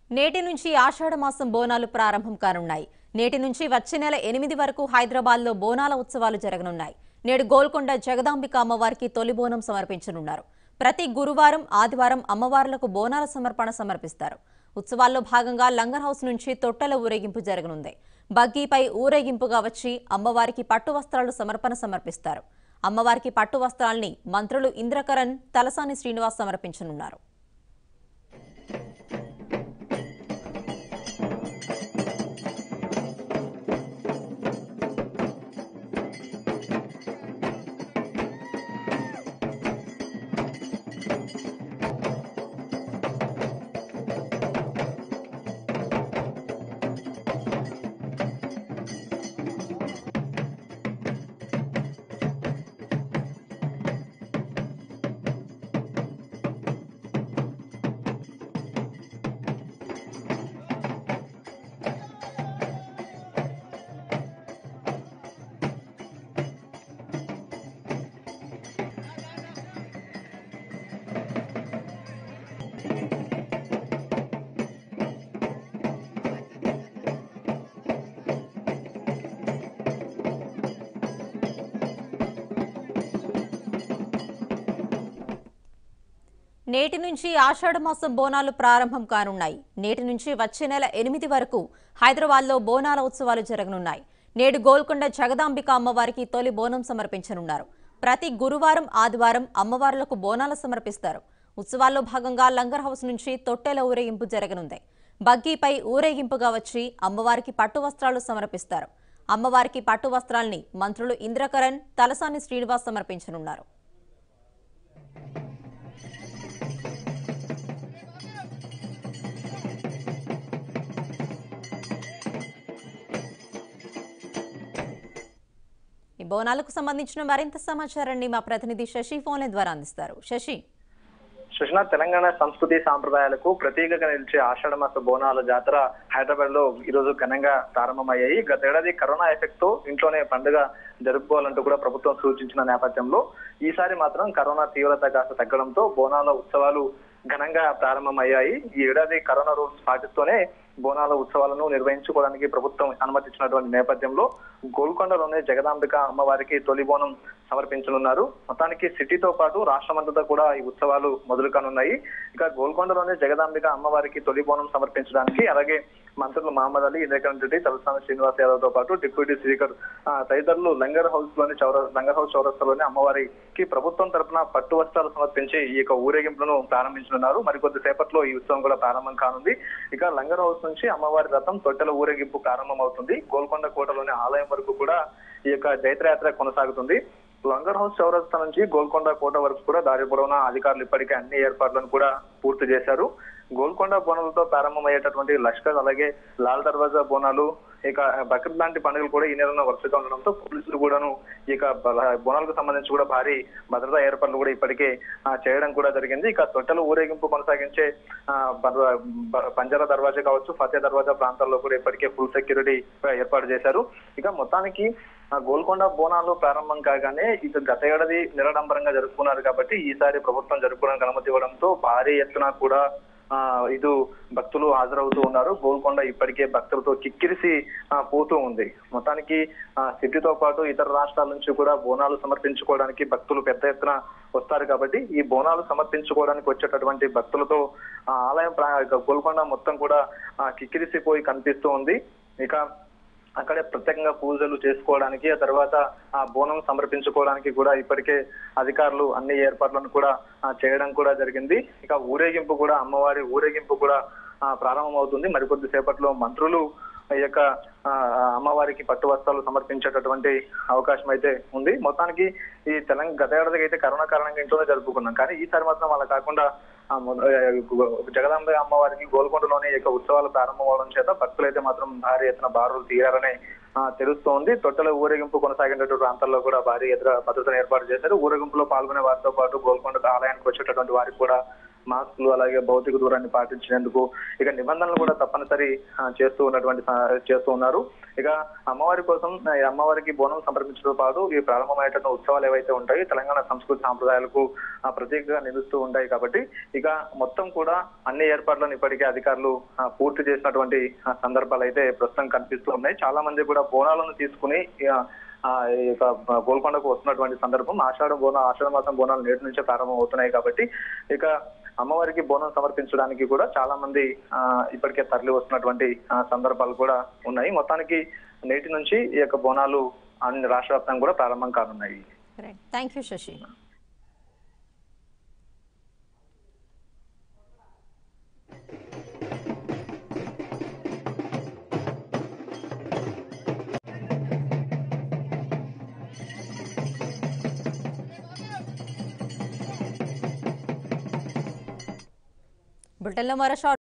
నేటి నుంచి ఆషాఢ మాసం బోనాలు ప్రారంభం కానున్నాయి నేటి నుంచి వచ్చే నెల ఎనిమిది వరకు హైదరాబాద్లో బోనాల ఉత్సవాలు జరగనున్నాయి నేడు గోల్కొండ జగదాంబిక అమ్మవారికి తొలి బోనం సమర్పించనున్నారు ప్రతి గురువారం ఆదివారం అమ్మవార్లకు బోనాల సమర్పణ సమర్పిస్తారు ఉత్సవాల్లో భాగంగా లంగర్ హౌస్ నుంచి తొట్టెల ఊరేగింపు జరగనుంది బగ్గీపై ఊరేగింపుగా వచ్చి అమ్మవారికి పట్టు వస్త్రాలు సమర్పణ సమర్పిస్తారు అమ్మవారికి పట్టు వస్త్రాల్ని మంత్రులు ఇంద్రకరణ్ తలసాని శ్రీనివాస్ సమర్పించనున్నారు నేటి నుంచి ఆషాఢ మాసం బోనాలు ప్రారంభం కానున్నాయి నేటి నుంచి వచ్చే నెల ఎనిమిది వరకు హైదరాబాద్లో బోనాల ఉత్సవాలు జరగనున్నాయి నేడు గోల్కొండ జగదాంబిక అమ్మవారికి తొలి బోనం సమర్పించనున్నారు ప్రతి గురువారం ఆదివారం అమ్మవార్లకు బోనాలు సమర్పిస్తారు ఉత్సవాల్లో భాగంగా లంగర్ హౌస్ నుంచి తొట్టెల ఊరేగింపు జరగనుంది బగ్గీపై ఊరేగింపుగా వచ్చి అమ్మవారికి పట్టు వస్త్రాలు సమర్పిస్తారు అమ్మవారికి పట్టు వస్త్రాల్ని మంత్రులు ఇంద్రకరణ్ తలసాని శ్రీనివాస్ సమర్పించనున్నారు ఈ బోనాలకు సంబంధించిన మరింత సమాచారాన్ని మా ప్రతినిధి శశి ఫోన్ల ద్వారా అందిస్తారు శశి సుష్ణ తెలంగాణ సంస్కృతి సాంప్రదాయాలకు ప్రతీకగా నిలిచే ఆషాఢ మాస బోనాల జాతర హైదరాబాద్ లో ఈ రోజు ఘనంగా ప్రారంభమయ్యాయి గత ఏడాది కరోనా ఎఫెక్ట్ తో ఇంట్లోనే పండుగ జరుపుకోవాలంటూ కూడా ప్రభుత్వం సూచించిన నేపథ్యంలో ఈసారి మాత్రం కరోనా తీవ్రత కాస్త తగ్గడంతో బోనాల ఉత్సవాలు ఘనంగా ప్రారంభమయ్యాయి ఈ ఏడాది కరోనా రూల్స్ పాటిస్తూనే బోనాల ఉత్సవాలను నిర్వహించుకోవడానికి ప్రభుత్వం అనుమతించినటువంటి నేపథ్యంలో గోల్కొండలోనే జగదాంబిక అమ్మవారికి తొలి బోనం సమర్పించనున్నారు మొత్తానికి సిటీతో పాటు రాష్ట్రమంతటా కూడా ఈ ఉత్సవాలు మొదలు కానున్నాయి ఇక గోల్కొండలోనే జగదాంబిక అమ్మవారికి తొలి బోనం సమర్పించడానికి అలాగే మంత్రులు మహమ్మద్ అలీ ఇంద్రకరణ్ రెడ్డి తలసాని శ్రీనివాస్ యాదవ్ తో పాటు డిప్యూటీ స్పీకర్ ఆ, తదితరులు లంగర్ హౌస్ లోని చౌర లంగర్ హౌస్ చౌరస్తాలోని అమ్మవారికి ప్రభుత్వం తరపున పట్టు వస్త్రాలు సమర్పించి ఈ యొక్క ఊరేగింపులను ప్రారంభించనున్నారు మరికొద్ది సేపట్లో ఈ ఉత్సవం కూడా ప్రారంభం కానుంది ఇక లంగర్ హౌస్ నుంచి అమ్మవారి రథం తొట్టెల ఊరేగింపు ప్రారంభం అవుతుంది గోల్కొండ కోటలోని ఆలయం వరకు కూడా ఈ యొక్క జైత్రయాత్ర కొనసాగుతుంది లంగర్ హౌస్ చౌరస్తా నుంచి గోల్కొండ కోట వరకు కూడా దారి పొడవునా అధికారులు ఇప్పటికే అన్ని ఏర్పాట్లను కూడా పూర్తి చేశారు గోల్కొండ బోనాలతో ప్రారంభమయ్యేటటువంటి లష్కర్ అలాగే లాల్ దర్వాజా బోనాలు ఇక బక్రీద్ లాంటి పండుగలు కూడా ఈ నెలలో వరుసగా ఉండడంతో పోలీసులు కూడాను ఇక బల- బోనాలకు సంబంధించి కూడా భారీ భద్రతా ఏర్పాట్లు కూడా ఇప్పటికే ఆ, చేయడం కూడా జరిగింది ఇక తొట్టెల ఊరేగింపు కొనసాగించే ఆ, బర్- బ- పంజారా దర్వాజా కావచ్చు ఫతే దర్వాజా ప్రాంతాల్లో కూడా ఇప్పటికే ఫుల్ సెక్యూరిటీ ఏర్పాటు చేశారు ఇక మొత్తానికి ఆ గోల్కొండ బోనాలు ప్రారంభం కాగానే ఇక గత ఏడాది నిరాడంబరంగా జరుపుకున్నారు కాబట్టి ఈసారి ప్రభుత్వం జరుపుకోవడానికి అనుమతి ఇవ్వడంతో భారీ ఎత్తున కూడా ఆ ఇది భక్తులు హాజరవుతూ ఉన్నారు గోల్కొండ ఇప్పటికే భక్తులతో కిక్కిరిసి ఆ, పోతూ ఉంది మొత్తానికి ఆ, సిటీతో పాటు ఇతర రాష్ట్రాల నుంచి కూడా బోనాలు సమర్పించుకోవడానికి భక్తులు పెద్ద ఎత్తున వస్తారు కాబట్టి ఈ బోనాలు సమర్పించుకోవడానికి వచ్చేటటువంటి భక్తులతో ఆ ఆలయం ప్రా- ఇక గోల్కొండ మొత్తం కూడా ఆ, కిక్కిరిసిపోయి కనిపిస్తూ ఉంది ఇక అక్కడే ప్రత్యేకంగా పూజలు చేసుకోవడానికి ఆ తర్వాత ఆ బోనం సమర్పించుకోవడానికి కూడా ఇప్పటికే అధికారులు అన్ని ఏర్పాట్లను కూడా ఆ, చేయడం కూడా జరిగింది ఇక ఊరేగింపు కూడా అమ్మవారి ఊరేగింపు కూడా ఆ, ప్రారంభమవుతుంది మరికొద్ది సేపట్లో మంత్రులు ఈ యొక్క ఆ, అమ్మవారికి పట్టు వస్త్రాలు సమర్పించేటటువంటి అవకాశం అయితే ఉంది మొత్తానికి ఈ తెలంగాణ గత ఏడాదికి అయితే కరోనా కారణంగా ఇంట్లోనే జరుపుకున్నాం కానీ ఈసారి మాత్రం అలా కాకుండా ఆ మొద- ఆ, జగదాంబ అమ్మవారికి గోల్కొండలోనే ఈ యొక్క ఉత్సవాలు ప్రారంభం అవడం చేత భక్తులైతే మాత్రం భారీ ఎత్తున బారులు తీరారని ఆ, తెలుస్తోంది తొట్టెల ఊరేగింపు కొనసాగినటువంటి ప్రాంతాల్లో కూడా భారీ ఎదుర భద్రతను ఏర్పాటు చేశారు ఊరేగింపులో పాల్గొనే వారితో పాటు గోల్కొండ ఆలయానికి వచ్చేటటువంటి వారికి కూడా మాస్కులు అలాగే భౌతిక దూరాన్ని పాటించినందుకు ఇక నిబంధనలు కూడా తప్పనిసరి ఆ, చేస్తూ ఉన్నటువంటి స- చేస్తూ ఉన్నారు ఇక అమ్మవారి కోసం ఆ, ఈ అమ్మవారికి బోనం సమర్పించడంతో పాటు ఈ ప్రారంభమైనటువంటి ఉత్సవాలు ఏవైతే ఉంటాయి తెలంగాణ సంస్కృతి సాంప్రదాయాలకు ఆ, ప్రత్యేకంగా నిలుస్తూ ఉంటాయి కాబట్టి ఇక మొత్తం కూడా అన్ని ఏర్పాట్లను ఇప్పటికే అధికారులు ఆ, పూర్తి చేసినటువంటి ఆ, సందర్భాలు అయితే ప్రస్తుతం కనిపిస్తూ ఉన్నాయి చాలా మంది కూడా బోనాలను తీసుకుని ఇక, ఆ, ఈ యొక్క గోల్కొండకు వస్తున్నటువంటి సందర్భం ఆషాఢ బోనం ఆషాఢ మాసం బోనాలు నేటి నుంచే ప్రారంభం అవుతున్నాయి కాబట్టి ఇక అమ్మవారికి బోనం సమర్పించడానికి కూడా చాలా మంది ఆ, ఇప్పటికే తరలి వస్తున్నటువంటి ఆ, సందర్భాలు కూడా ఉన్నాయి మొత్తానికి నేటి నుంచి ఈ యొక్క బోనాలు అన్ని రాష్ట్ర వ్యాప్తంగా కూడా ప్రారంభం కానున్నాయి థ్యాంక్ యూ శశి బులెటిన్లో మరో షార్ట్